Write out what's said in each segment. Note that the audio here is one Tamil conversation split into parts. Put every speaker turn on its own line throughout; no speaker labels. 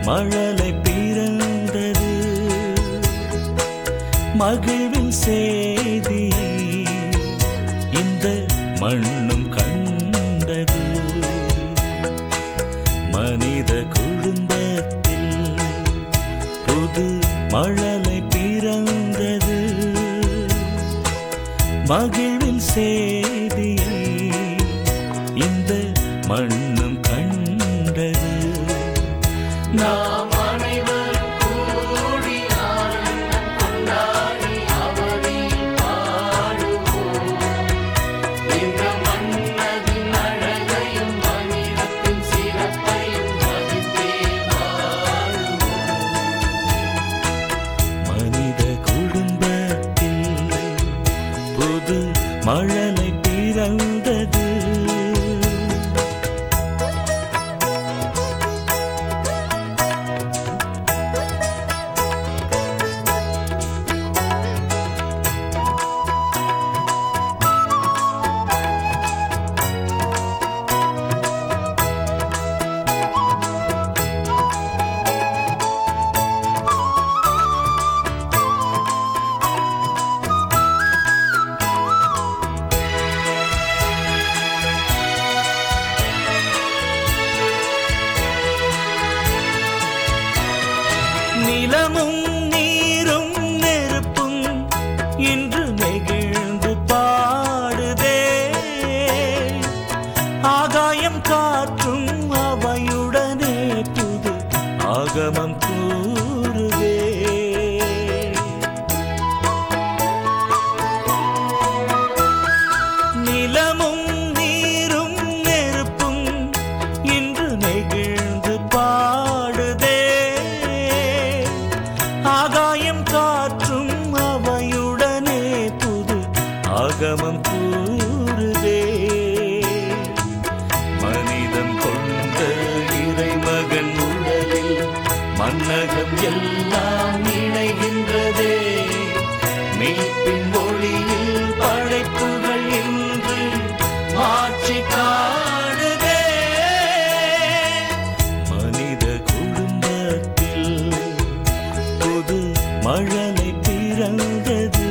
மழலை பிறந்தது மகிழ்வின் செய்தியை இந்த மண்ணும் கண்டது மனித குடும்பத்தில் புது மழலை பிறந்தது மகிழ்வின் செய்தியை இந்த மண்ணும் கண்டது நாம் அனைவரும் கூடி ஆனந்தம் கொண்டாடி அவரில் பாடுவோம். இந்த மன்னதின் அழகையும் மனிதத்தின் சிறப்பையும் மதித்தே வாழுவோம். மனித குடும்பத்தில் புது மழலை பிறந்தது நிலமும் நீரும் நெருப்பும் இன்று நெகிழ்ந்து பாடுதே ஆகாயம் காற்றும் அவையுடனே புது ஆகமம் கூறுதே நிலமும் நீரும் நெருப்பும் இன்று நெகிழ்ந்து பாடுதே ஆகாயம் காற்றும் அவையுடனே புது ஆகமம் கூறுதே மனிதம் கொண்ட இறைமகன் உடலில் மன்னகம் எல்லாம் இணைகின்றதே மீட்பின் ஒளியில் படைப்புகள் என்று மாற்றி காணுதே மனித குடும்பத்தில் புது மழலை பிறந்தது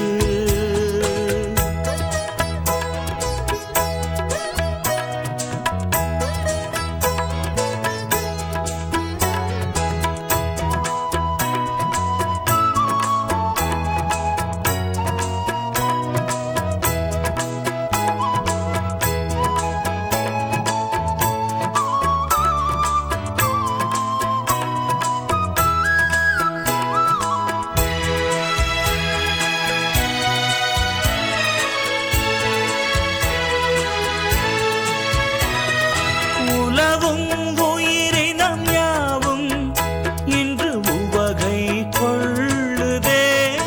உலவும் உயிரினம் யாவும் இன்று உவகை கொள்ளுதே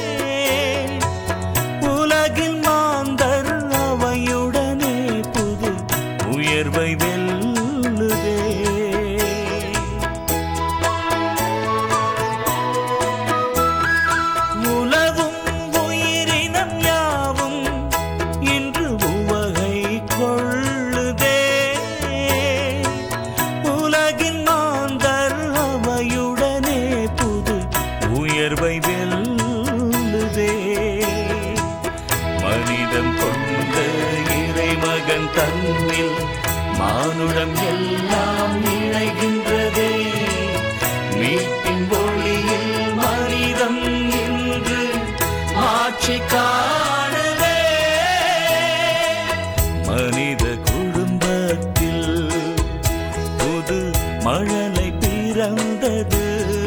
உலகில் மாந்தர் அவையுடனே புது உயர்வை வெல்லுதே உலவும் உயிரினம் யாவும் இன்று உவகை கொள்ளுதே உலகின் மாந்தர் அவையுடனே புது உயர்வை வெல்லுதே மனிதம் கொண்ட இறைமகன் தன்னில் மானுடம் எல்லாம் இணைகின்றதே மீட்பின் ஒளியில் மனிதம் இன்று ஆட்சி காணுதே மனித குடும்பத்தில் புது மழலை பிறந்தது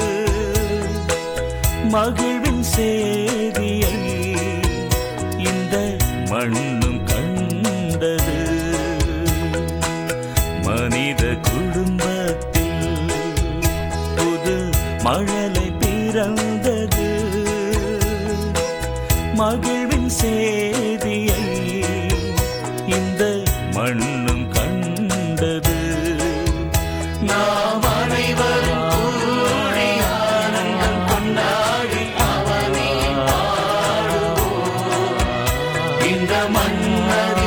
மகிழ்வின் சேதியை இந்த மண்ணும் கண்டது மனித குடும்பத்தில் புது மழலை பிறந்தது மகிழ்வின் சேதியை இந்த மண்ணும் கண்டது நாம் அனைவரும் கூடி ஆனந்தம் கொண்டாடி அவனை பாடுவோம். இந்த மன்னதி